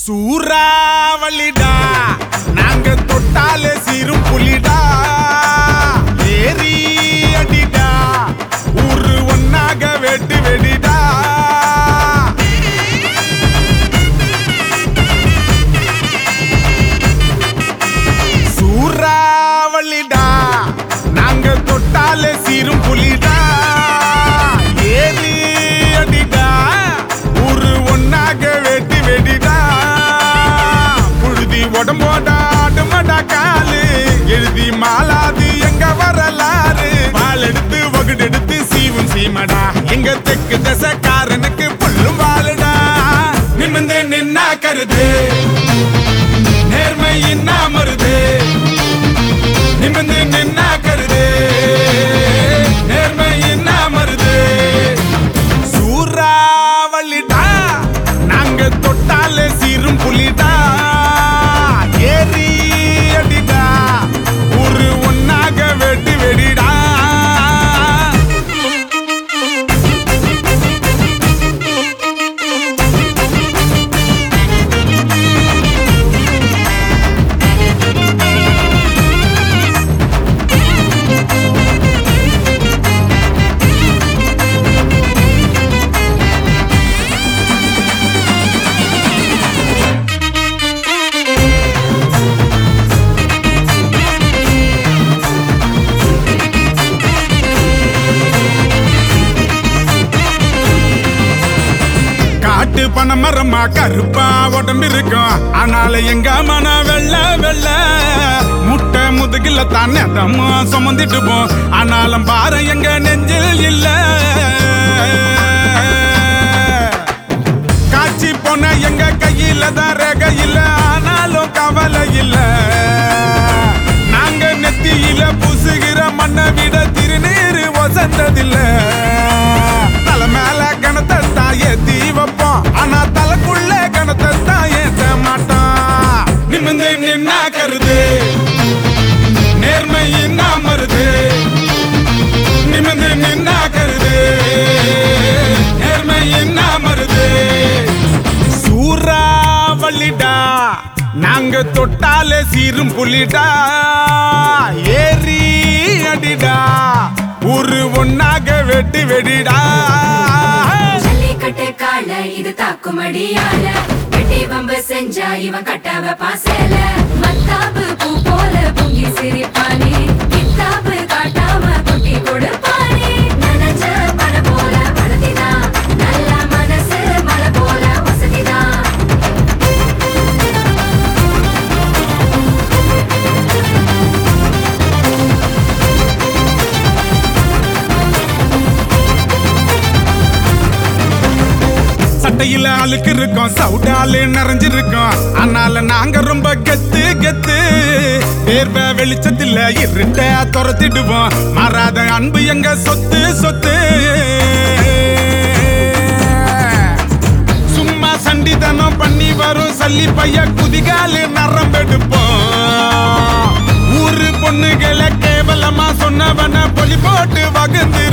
சூறாவளிடா நாங்க தொட்டாலே சீரும் புலிடா ஏறி அடிடா ஊரு ஒன்னாக வெட்டு வெடிடா சூறாவளிடா நாங்க தொட்டாலே சீரும் புலிடா ஏறி அடிடா ஊரு ஒன்னாக வெட்டி வெடிடா புழுதி உடம்போட ஆடுமடா காலு எழுதி மாலாது எங்க வரலாறு பால் எடுத்து வகுடெடுத்து சீவும் சீமடா எங்க தெற்கு தசக்காரனுக்கு புல்லும் வாழுடா நிமிந்து நின்னா கருது நேர்மை இன்னா மருது நிமிந்து நின்னா கருது நேர்மை இன்னா மருது சூறாவளிடா நாங்க தொட்டாலே சீரும் புலிடா ஏறி அடிடா ஒரு ஒன்னாக வெட்டி வெடிடா காட்டு பணமரமா கருப்பா உடம்பு இருக்கும் ஆனால எங்க மன வெள்ள வெள்ள முட்டை முதுகில தான் நெதமா சுமந்துட்டு போ ஆனாலும் பாரு எங்க நெஞ்சில் இல்ல காட்சி போன எங்க கையில தான் ரேக இல்ல ஆனாலும் கவலை இல்ல நாங்க நெத்தியில புசுகிற மண்ணை விட திருநீர் வசந்ததில்ல தலை மேல கணத்தை தான் ஏத்தி வைப்போம் ஆனா தலைக்குள்ள கணத்தை தான் ஏத்த மாட்டோம் நிமிந்து நின்னா கருது நேர்மை இன்னா மருது நிமிந்து நின்னா கருது நேர்மை இன்னா மருது சூறாவளிடா நாங்க தொட்டாலே சீரும் புலிடா ஏறி அடிடா ஒரு ஒன்னாக வெட்டி வெடிடா ஜல்லிக்கட்டு கால இது தாக்குமடியால வெட்டி வம்பு செஞ்சா இவன் கட்டவ பாசேல மத்தாப்பு பூ போல பொங்கி சிரிப்பானே கித்தாப்பு காட்டாம கொட்டி கொடுப்பானே நனைஞ்ச பண போல படுத்திதான் நல்ல மனசு மலை போல வசதிதான் சட்டையில அழுக்கு இருக்கும் சவுடாலு நிறைஞ்சிருக்கும் ஆனால நாங்க ரொம்ப கெத்து கெத்து வேர்வ வெளிச்சத்துல இருட்ட துரத்திடுவோம் மாறாத அன்பு எங்க சொத்து சொத்து சும்மா சண்டித்தனம் பண்ணி வரும் சல்லி பைய குதிகாலு நரம்பெடுப்போம் ஊரு பொண்ணுகளை கேவலமா சொன்னவன பொலி போட்டு வகுந்து